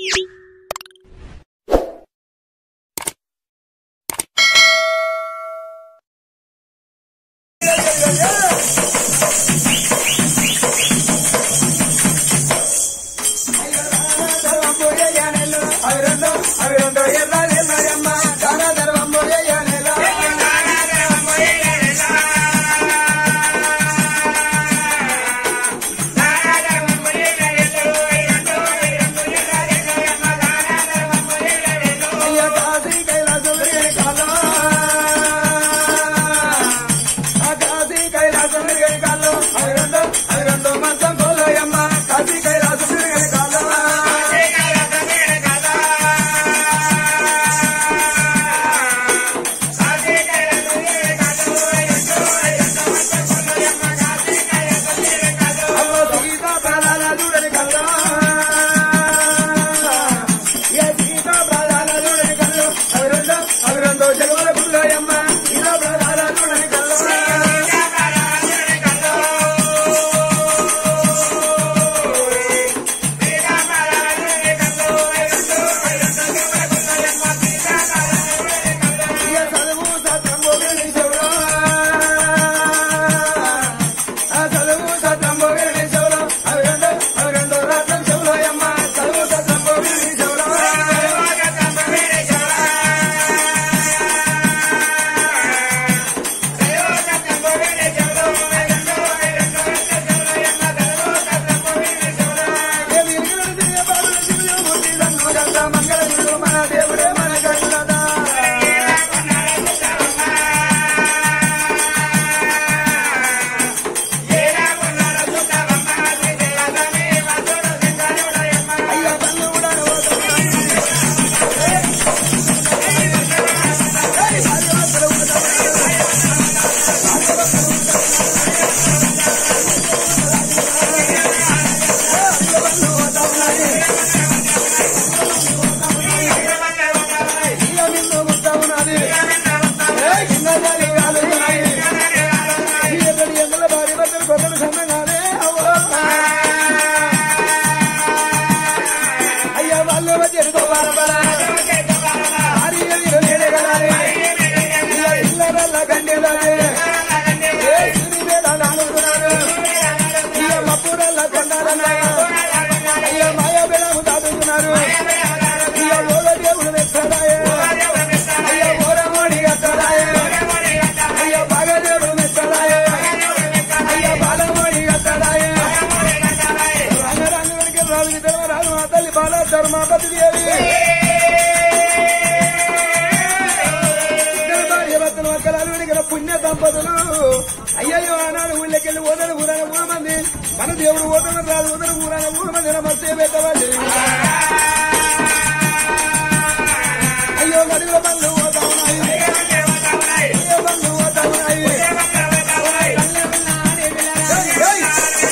ధర్మాపతి దేవి ఇద్దరు భార్యభర్తలు ఒక్కలాలు వెలిగిన పుణ్య దంపతులు అయ్యయ్యో ఆనాడు ఊళ్ళకెళ్ళి ఓదరు ఊరన ఊరు మంది మన దేవుడు ఓదన రాదు ఓదరు ఊరన ఊరు మంది నమస్తే పెట్టవాలి అయ్యో నడుగుల బండ్లు పోతా ఉన్నాయి అయ్యో బండ్లు పోతా ఉన్నాయి ఏయ్!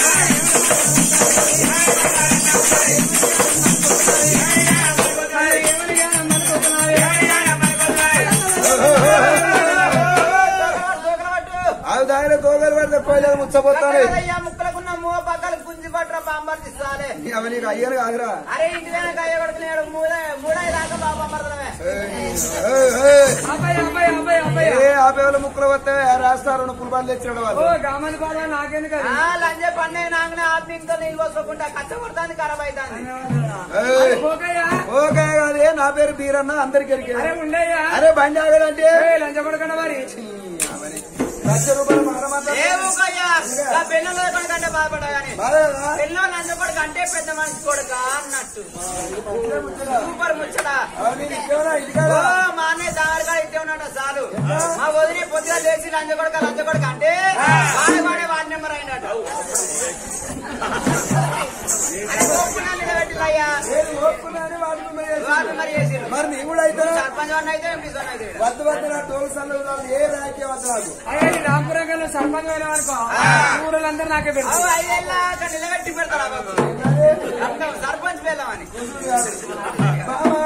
అవి దాని తోగలు పడితే కోయలేదు ముచ్చపోతాను ముక్కలకున్న మూవ పక్కలు గుంజి పట్టరా బాంబర్తిస్తాలే అవి నీకు అయ్యాను కాదురా అరే ఇంటి వెనక అయ్య కొడుకునేడు మూడ మూడై దాకా బాబా మరదమే ఏయ్, ఏయ్. అబ్బాయి అబ్బాయి అబ్బాయి అబ్బాయి ఏ ఆపేవాళ్ళు ముక్కలు వస్తే రాస్తారు పులి బాలు తెచ్చిన ఓ వాళ్ళు గామని బాధ నాకెందుకు అది? ఆ లంజే పండే నాంగనే ఆత్మీయంతో నీళ్ళు పోసుకోకుండా కష్టపడుతుంది ఖరాబ్ అవుతుంది ఏయ్. ఓకేయా ఓకే కాదే నా పేరు బీరన్న అందరికి అరే ఎరికే. ఉండయ్యా అరే బండి ఆగదంటే ఏ లంచ కొడకండి మరి లక్ష రూపాయలు మారమంటారు ఏ ఊకయ్యా ఆ పెళ్ళలో కంటే బాధపడ్డా గానీ బాధేనా? పెళ్ళో నంజ కొడుకు అంటే పెద్ద మనిషి కొడుక అన్నట్టు సూపర్ ముచ్చట అవి నీకు ఇచ్చేవరా? ఇది ఓ కాదా? మా అన్నయ్య దారిగా ఇట్టే ఉన్నాడు చాలు మా వదిలి పొద్దుగా లేచి లంజ కొడుక లంజ కొడుక అంటే వాడే వాడే వాడి నెంబర్ అయినట్టు అరే ఒప్పుకున్నా నిలబెట్టిలయ్యా నేను ఒప్పుకున్నాను, వాడు మిమ్మల్ని చేసిండు. వాడు మరి చేసిర్రు మరి నీ కూడా అయితే సర్పంచ్ వాడిని అయితే ఎంపీ వాడిని అయితే ఈడ. వద్దు వద్దు నా టోల్ సల్లు కాదు, ఏ రాజకీయ వద్దు నాకు అయ్యా ఈ రాంపురం కన్నా సర్పంచ్ అయినా అనుకో ఊరలందరూ నాకే అవు పెడతారు ఐదేళ్ళ అక్కడ నిలబెట్టి పెడతారా బాబు అర్థం సర్పంచ్ పేదమని బావా.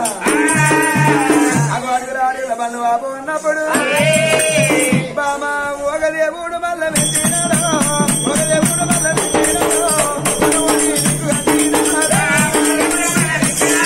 అగో అడుగురా అడుగుల బంధు బాబు ఉన్నప్పుడు బామా ఒక దేవుడు మల్ల పెట్టినాడు ఒక దేవుడు మల్ల పెట్టినాడు మనవాడి నీకు అందినాడా?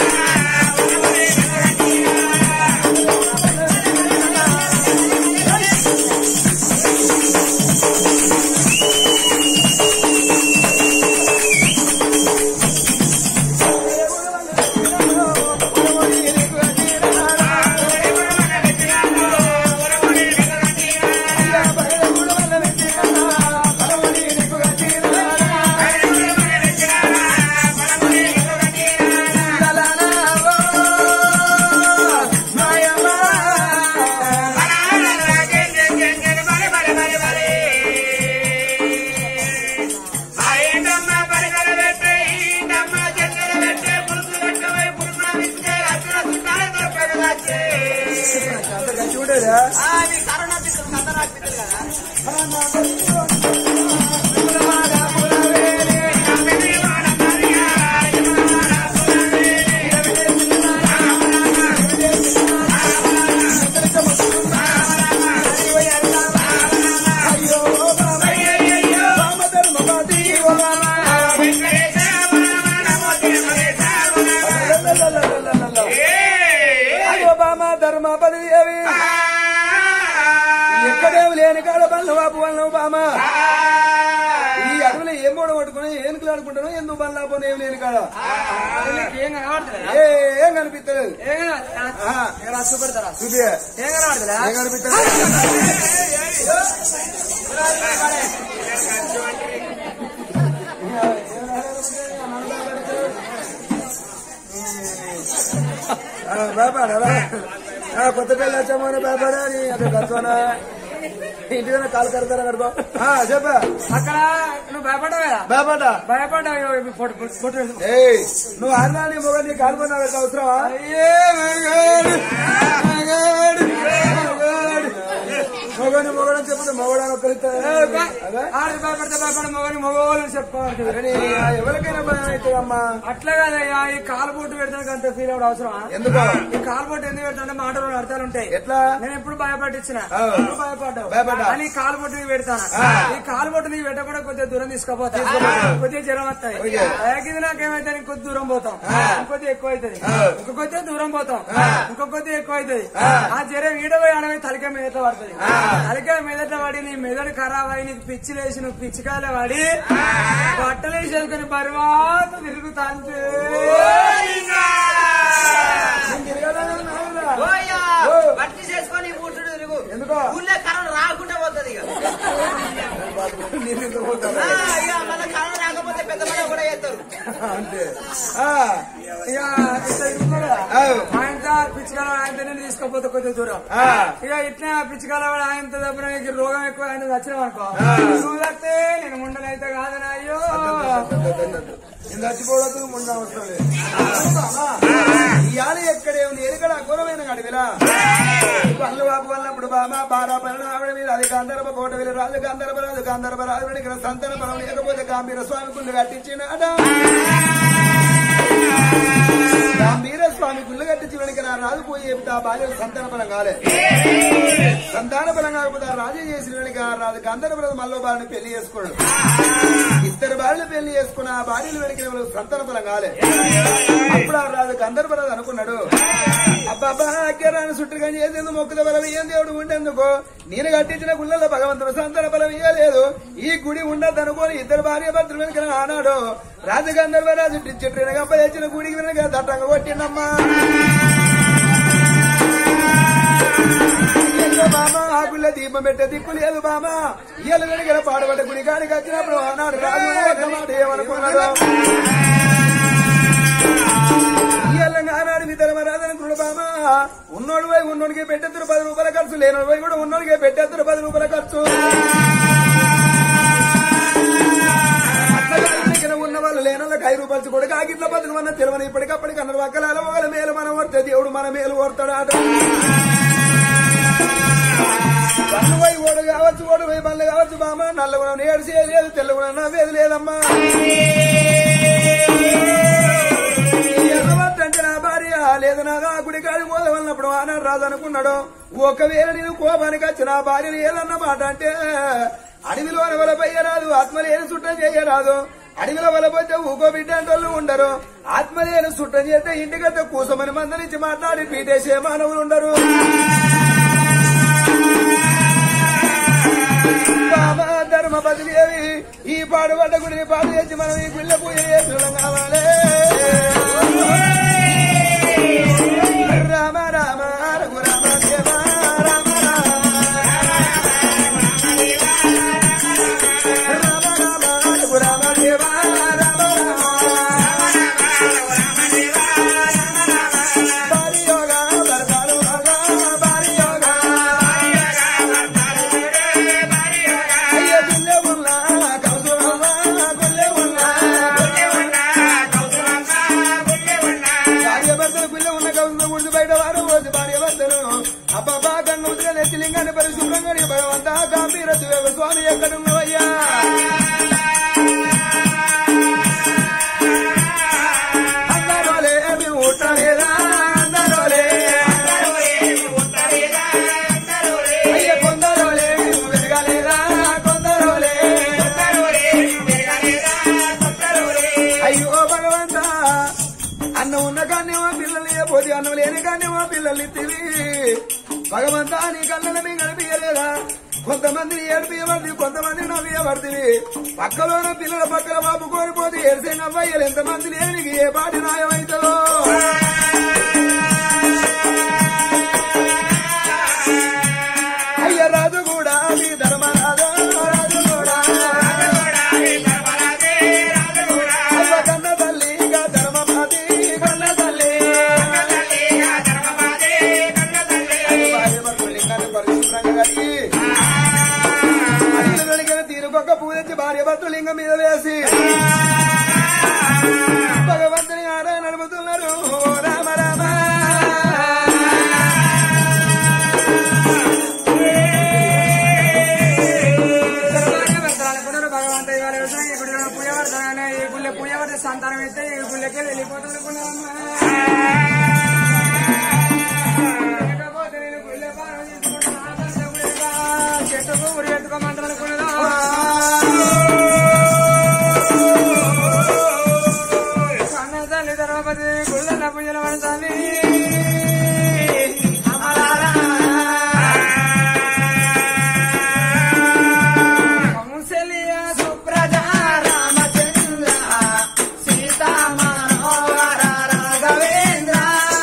బల్లాపోను ఏం లేని కాడ నీకు ఏం కనబడతలేదా? ఏ ఏం కనిపిస్తలేదు ఏం కనబడతలేదా? ఆహా. ఏం రా చూపెడతారా చూపి ఏం కనబడతలేదా? ఏం కనిపిస్తలేదు భయపడా కొత్త పెళ్ళి వచ్చామని భయపడా అని అక్కడ కట్టుకోనా ఇంటికన్నా కాలు కడతారా కడుకో చెప్పా అక్కడ నువ్వు భయపడ్డావు కదా భయపడ్డా భయపడ్డావు ఇగో ఇవి ఫోటో ఫోటో- ఫోటో వేసుకో. ఏయ్ నువ్వు అన్నాని మొగ నీ కాలుకున్నావు అవసరమా అయ్యే మగాడు, మగాడు, మగాడు. మొగని మొగడని చెప్తే మొగడని ఏ, ఒక్కరిస్తారు బా- ఆడు భయపడితే భయపడ మగని మగవాళ్ళని చెప్పుకోవాలి ఎవరికైనా భయం అవుతుందమ్మా అట్లా కదయ్యా ఈ కాలు బొట్టు పెడతానికి అంత ఫీల్ అవడం అవసరమా ఎందుకో ఈ కాలు బొట్టు ఎందుకు పెడతానంటే మాటలు అర్థాలు ఉంటాయి ఎట్లా నేను ఎప్పుడు భయపట్టించిన ఆ. ఎప్పుడు భయపడ్డావు భయపడ్డా. అని కాలు బొట్టు నీకు పెడతాను ఆ. ఈ కాలు బొట్టు నీకు పెట్టకుండా కొద్దిగా దూరం తీసుకుపోతా కొద్దిగా జ్వరం వస్తాయి ఓకే. ఇది నాకేమైతే నీకు కొద్ది దూరం పోతాం ఇంకొద్ది ఎక్కువ అవుతుంది ఇంకో కొద్దిగా దూరం పోతాం ఇంకో కొద్దిగా ఎక్కువ అవుతుంది ఆ జ్వరం ఈడపోయి ఆడమే తలకాయ మీదట పడుతుంది తలకాయ మీదట పడి నీ మెదడు ఖరాబ్ అయి నీకు పిచ్చి లేచి నువ్వు పిచ్చికాయలు పడి బట్టలు వేసేసుకుని బరువాత తిరుగుతాంటే ఓయ్యా, పట్టి చేసుకొని కూర్చుడు తిరుగు ఎందుకో? ఊళ్ళో కరోనా రాకుండా పోతుంది ఇక ఆ, ఇక మళ్ళీ కరోనా రాకపోతే పెద్ద పని కూడా చేస్తారు అంతే ఆ, ఇక ఇట్లా తిరుగుతాడు కదా. అవు. ఆయనతో పిచ్చికాల ఆయన నేను తీసుకపోతే కొద్దిగా దూరం ఆ. ఇక ఇట్లా పిచ్చికాల వాడు ఆయనతో తప్ప నీకు రోగం ఎక్కువ ఆయన వచ్చినావు అనుకో ఆ. నువ్వు తప్పితే నేను ముండనైతే కాదని అయ్యో నేను చచ్చిపోవద్దు ముందు అవసరం లేదు ఇవాళ ఎక్కడే ఉంది ఎక్కడ అఘోరమైన గడివిలా పనులు బాబు వల్లప్పుడు బాబా బారా పనులు ఆవిడ మీద అది గంధర్వ కోట వెళ్ళి రాజు గంధర్వ రాజు గంధర్వ రాజు ఇక్కడ సంతన బలం లేకపోతే గాంభీర స్వామి గుళ్ళు కట్టించినాడ గాంభీర స్వామి గుళ్ళు కట్టించి వెనక నా రాజు పోయి చెప్తే ఆ బాల్య సంతాన బలం కాలే సంతాన బలం కాకపోతే ఆ రాజు చేసిన వెనక ఆ రాజు గంధర్వ రాజు మల్లో బాలని పెళ్లి చేసుకోడు ఇద్దరు భార్యలు పెళ్లి చేసుకున్న ఆ భార్యలు వెనక ఎవరు సంతాన బలం కాలే అప్పుడు ఆ రాజు గంధర్వరాజు అనుకున్నాడు అబ్బాబా అగ్గరాన్ని చుట్టుగా చేసేందుకు మొక్కుద బలం ఏం దేవుడు ఉండేందుకు నేను కట్టించిన గుళ్ళలో భగవంతుడు సంతాన బలం ఇయ్యలేదు ఈ గుడి ఉండద్దు అనుకోని ఇద్దరు భార్య భర్తలు వెనుక ఆనాడు రాజు గంధర్వరాజు చెట్టు గంప తెచ్చిన గుడికి వెనక దట్టంగా కొట్టిండమ్మా అయ్యో బామా ఆ గుళ్ళ దీపం పెట్టే దిక్కు లేదు బామా ఇయ్యాల వెనక పాడబడ్డ గుడి కాడికి వచ్చినప్పుడు ఆనాడు రాజు ఒక్క మాట ఏమనుకున్నాడు ఇయ్యాలన్నాడు మీ ధర్మరాజన కృణబామా ఉన్నోడు పోయి ఉన్నోడికి పెట్టేద్దరు పది రూపాయల ఖర్చు లేనోడు పోయి కూడా ఉన్నోడికి పెట్టేద్దరు పది రూపాయల ఖర్చు ఇక్కడ ఉన్న వాళ్ళు లేనోళ్ళకి ఐదు రూపాయలు కూడా కాగిట్ల బతుకు మన తెలివని ఇప్పటికప్పటికి అన్నారు ఒక్కలాల ఒకళ్ళ మేలు మనం కొడితే దేవుడు మన మేలు కొడతాడు బండ్లు పోయి ఓడు కావచ్చు ఓడు పోయి బండ్లు కావచ్చు బామ్మ నల్ల కూడా ఏడ్చి లేదు తెల్ల కూడా నవ్వేది లేదమ్మా ఎర్రబట్టంటే నా భార్య లేదు నా గుడి కాడి పోదవన్నప్పుడు ఆనాడు రాదు అనుకున్నాడు ఒకవేళ నేను కోపానికి వచ్చి నా భార్యను ఏదన్న మాట అంటే అడవిలో వలపోయ్యరాదు ఆత్మలేని సుట్టం చేయరాదు అడవిలో వలపోతే ఊకో బిడ్డ అంటే వాళ్ళు ఉండరు ఆత్మలేని సుట్టం చేస్తే ఇంటికంటే కూసమని మందరించి మాట్లాడి పీటేసే మానవులు ఉండరు బాబా ధర్మ బదిలేవి ఈ పాడుబడ్డ గుడిని పాడు చేసి మనం ఈ పిల్ల పూజ చేసిన కావాలి రామ రామ రఘు రామ దేవ రామ రామ రామ రామ రఘు రామ దేవ రామ బారి యోగా బరబారు యోగా బారి యోగా అయ్య గుల్లె ఉన్నా కౌసురమ్మ గుల్లె ఉన్నా భార్య భర్తలు గుల్లె ఉన్న కౌసులు గుడిసి బయట వారు రోజు భార్య భర్తలు అబ్బాబా కన్ను ఉద్ర నెత్తి లింగాన్ని పరిశుభ్రంగా నీ భగవంతా గాంభీర దివ్య స్వామి ఎక్కడున్నావయ్యా అందరోలే మేము ఉంటారేదా అందరోలే అయ్య కొందరోలే మేము వెతకాలేదా కొందరోలే అయ్యో భగవంత అన్నం ఉన్న కాన్నేమో పిల్లలు పోతే అన్నం లేని కాన్నేమో పిల్లలు తిరిగి భగవంతా నీ కళ్ళని మేము కనిపించలేదా కొంతమందిని ఏడిపియబడి కొంతమంది నవ్వియబడుతుంది పక్కలోన పిల్లల పక్కన బాబు కోరిపోతే ఏడిసే నవ్వయ్యలు ఎంతమంది లేని ఏ పాటి న్యాయమైతుందో అయ్య రాజు కూడా మీ ధర్మరాజు రాజు కూడా అయ్య కన్న తల్లి ఇక ధర్మమాతి కన్న తల్లి భార్య భర్తలు లింగాన్ని పరిశుభ్రంగా కడిగి అడిగిన వెనుకన తీరుకొక్క పూజించి భార్య భర్తలు లింగం మీద వేసి భగవంతుని ఆడ నడుపుతున్నారు ఓ రామ రామ భగవంత ఇవాళ వ్యవసాయం ఇప్పుడు పూజ పడతానే ఈ గుళ్ళె పూజ పడితే సంతానం అయితే ఈ గుళ్ళకే వెళ్ళిపోతుంది లేకపోతే నేను గుళ్ళె పాలన చేసుకుంటా, ఆదర్శం లేక చెట్టుకు ఉరి ఎత్తుకోమంటారు అనుకున్నదా కన్న తల్లి ధర్మపతి గుళ్ళ పూజలు పడతాను కౌసల్య సుప్రజ రామచంద్ర సీతా మనోహర రాఘవేంద్ర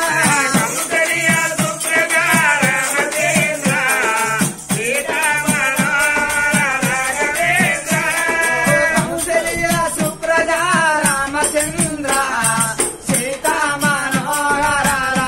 కౌసల్య సుప్రజ రామచంద్ర సీతా మనోహర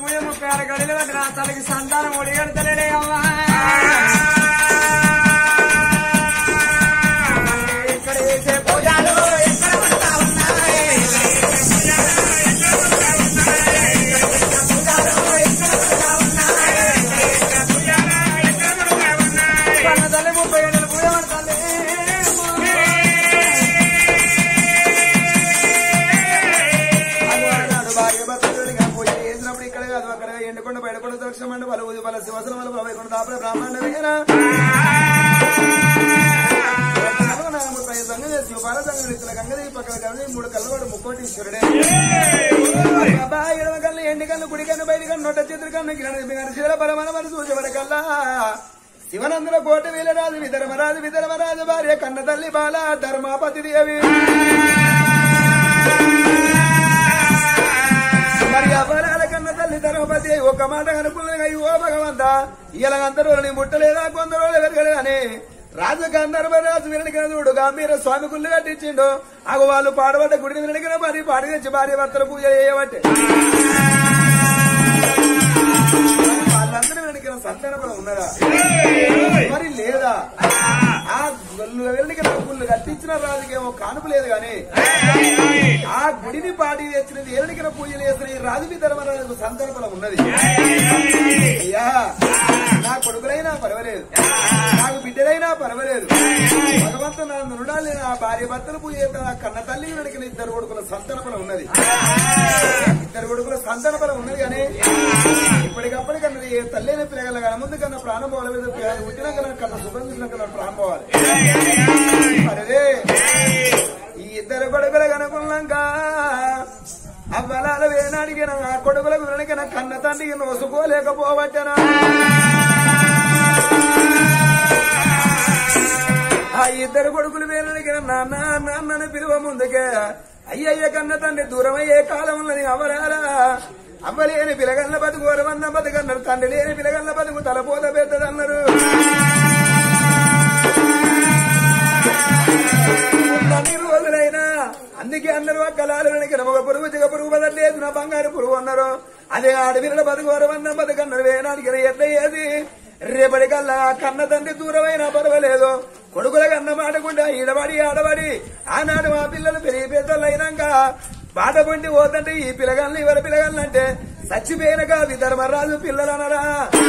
పూజ ముప్పై ఆరు గడిలు పట్టిన తనకి సంతానం ఒడిగడతలేడే అమ్మా ఇక్కడ చేసే పూజలు ఎక్కడ పడతా ఉన్నాయి కన్న తల్లి ముప్పై గంటలు పూజ పడతాంది అన్నాడు భార్య భర్తలుడిగా పోయి చేసినప్పుడు ఇక్కడ కాదు అక్కడ ఎండుకొండ బయటకొండ దక్షిణ మండ వాళ్ళ ఊది వాళ్ళ శివసన వాళ్ళ వైకుంఠ దాపల బ్రాహ్మణ దగ్గర సంగతి శివపాల సంగతి ఇతర గంగది పక్కన గంగది మూడు కళ్ళవాడు ముక్కోటి ఈశ్వరుడే బాబా ఎడమ కళ్ళు ఎండి కళ్ళు కుడి కన్ను బయట కన్ను నొట్ట చేతులు కన్ను కిరణ్ శివల బలమన మరి సూచబడ కల్లా శివనందన కోటి వీలరాజు విధర్మరాజు విధర్మరాజు భార్య కన్న తల్లి బాల ధర్మాపతి దేవి మరి అపరాల కన్న తల్లి ధర్మపతి ఒక మాట కనుకున్నది ఓ భగవంత ఇలాగందరూ నీ ముట్టలేదా కొందరు వెరగలేదని రాజు గంధర్వరాజు వినడికిన చూడు గంభీర స్వామి గుళ్ళు కట్టించిండు అగు వాళ్ళు పాడబడ్డ గుడిని వినడికిన మరి పాడి తెచ్చి భార్య భర్తలు పూజ చేయబట్టే వాళ్ళందరూ వెనకిన సంతాన బలం ఉన్నదా మరి లేదా ఆ గుళ్ళు వెనకిన గుళ్ళు కట్టించిన రాజుకేమో కానుపు లేదు గాని ఆ గుడిని పాటి తెచ్చినది ఏలనికిన పూజలు చేసిన ఈ రాజుకి ధర్మరాజు సంతాన బలం ఉన్నది అయ్యా నా కొడుకులైనా పర్వాలేదు నాకు బిడ్డలైనా పర్వాలేదు భగవంతు నా నుడాలి నా భార్య భర్తలు పూజ చేస్తే నా కన్న తల్లి వెనకిన ఇద్దరు కొడుకుల సంతాన బలం ఉన్నది ఇద్దరు కొడుకుల సంతాన బలం ఉన్నది కానీ ఇప్పటికప్పటికన్నా ఏ తల్లైన పిల్లగల కానీ ముందు కన్నా ప్రాణం పోవాలి మీద పిల్లలు పుట్టినాక నాకు కన్నా సుఖం చూసినాక నాకు ప్రాణం పోవాలి అరే ఈ ఇద్దరు కొడుకులు కనుకున్నాక అవ్వలాల వేనాడిగిన ఆ కొడుకులకు వెనకిన కన్న తండ్రికి నోసుకోలేకపోవచ్చనా ఆ ఇద్దరు కొడుకులు వేలడిగిన నాన్న నాన్నని పిలువ ముందుకే అయ్యయ్య కన్న తండ్రి దూరమయ్యే కాలంలో అవరాలా అవ్వలేని పిలగల్ల బతుకు వరవన్న బతుకన్నారు తండ్రి లేని పిలగల్ల బతుకు తలపోత పెద్దదన్నారు అన్ని రోజులైనా అందుకే అందరూ అక్కలాలు వెనక ఒక పురుగు దిగ పురుగు బదలేదు నా బంగారు పురుగు అన్నారు అదే ఆడపిల్లల బతుకు వరవన్న బతుకన్నారు వేనాడికి ఎట్ల ఏది రేపటికల్లా కన్న తండ్రి దూరమైనా పర్వాలేదు కొడుకుల కన్న మాటకుండా ఈడబడి ఆడబడి ఆనాడు ఆ పిల్లలు పెరిగి పెద్దలు అయినాక బాధపడి పోతంటే ఈ పిల్లగాళ్ళని ఎవరి పిల్లగాళ్ళంటే చచ్చిపోయినగా విధర్మరాజు పిల్లలనరా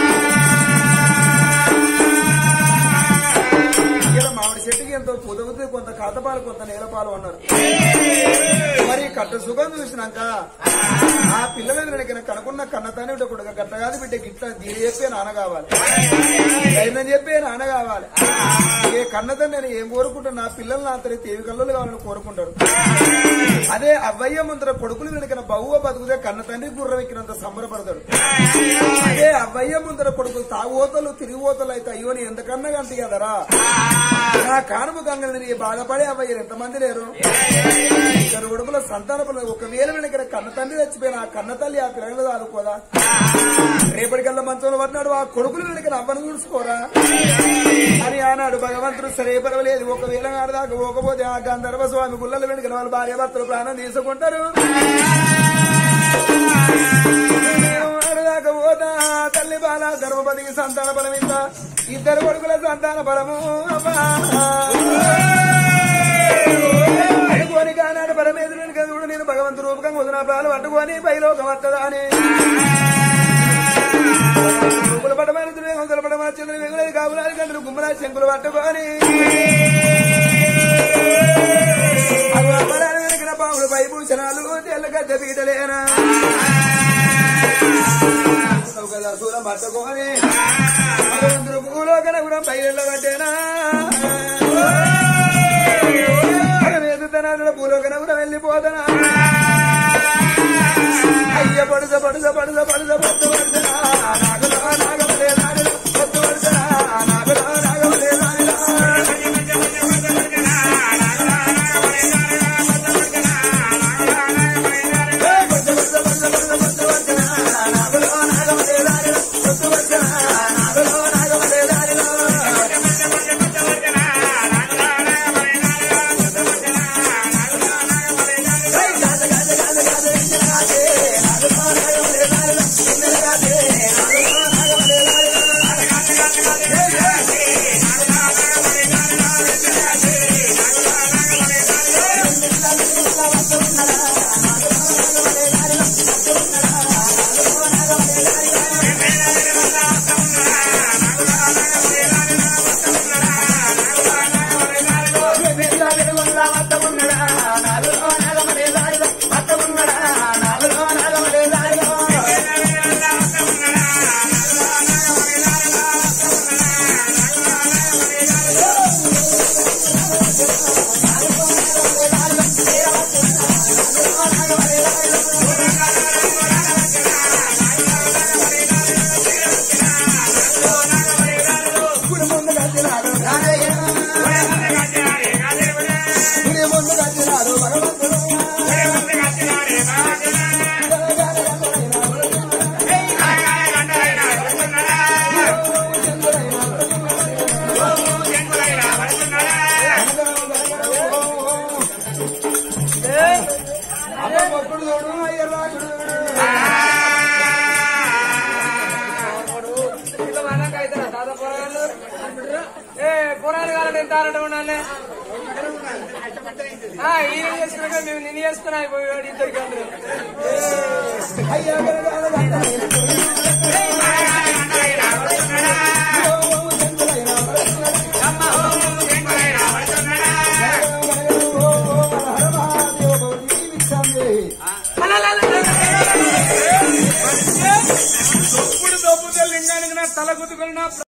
ఇలా మామిడి చెట్టుకి ఎంతో పుదవుతుంది కొంత కాతపాలు కొంత నేలపాలు అన్నారు మరి కట్ట సుఖం చూసినాక ఆ పిల్లల వెనకన కనుకున్న కన్నతానే కొడుక గట్ట కాదు బిడ్డ గిట్ల దీని చెప్పే నాన్న కావాలి ధైర్యం చెప్పే నాన్న కావాలి ఏ కన్నతండ్రి నేను ఏం కోరుకుంటా నా పిల్లలు నా తల్లి తేవి కళ్ళు కావాలని కోరుకుంటారు అదే అవ్వయ్య ముందర కొడుకులు వెనకన బహువ బతుకుతే కన్న తండ్రి గుర్రం ఎక్కినంత సంబరపడతాడు అదే అవ్వయ్య ముందర కొడుకులు తాగుపోతలు తిరిగిపోతలు అయితే అయ్యో నీ ఎంతకన్నా గంటి కదరా నా కానుపు గంగని బాధపడే అవ్వయ్యారు ఎంతమంది లేరు ఇద్దరు ఉడుపుల సంతాన పిల్లలు ఒకవేళ వెనకన కన్న తండ్రి చచ్చిపోయిన ఆ కన్న తల్లి ఆ పిల్లలు ఆదుకోదా రేపటికల్లా మంచంలో పడినాడు ఆ కొడుకులు వెనకన అవ్వను చూసుకోరా అని ఆనాడు భగవంతుడు సరే పర్వాలేదు ఒకవేళ ఆడదాకా పోకపోతే ఆ గంధర్వ స్వామి గుళ్ళల వెనుకన వాళ్ళ భార్య భర్తలు ప్రాణం తీసుకుంటారు ఆడదాకా పోతా తల్లి బాల ధర్మపతికి సంతాన బలం ఇంత ఇద్దరు కొడుకుల సంతాన బలము అబ్బా. అనుకోని కానాడు పరమేశ్వరుని కదుడు నేను భగవంతు రూపకంగా వదిన ప్రాలు పట్టుకొని పైలోకం వస్తుందా అని రూపుల పడమని దుర్యోగం పడమని చంద్ర వెగులది కావులాది గంటలు గుమ్మరాజు శంకులు పట్టుకొని అవి అమ్మడాలు వెనకిన పాములు పైభూషణాలు తెల్ల గద్ద పీటలేనా కదా సూరం పట్టుకొని భగవంతుడు భూలోకన కూడా పైల పట్టేనా వేదుతనాడు భూలోకన కూడా వెళ్ళిపోతానా అయ్య పడుస పడుస పడుస పడుస పడుస పడుసనా నాగలా నాగవలే నాగలా పడుస పడుసనా నాగలా నాగవలే నాగలా Hey, పోరాడు కావాలంటే ఎంత ఆడటం ఉండాలి ఆ, ఈయన చేసుకున్నాక మేము నిన్ను చేసుకున్నా అయిపోయాడు ఇద్దరికి అందరూ అయ్యా ఇప్పుడు దొబ్బుతే లింగానికి నా తల గుద్దుకుని నా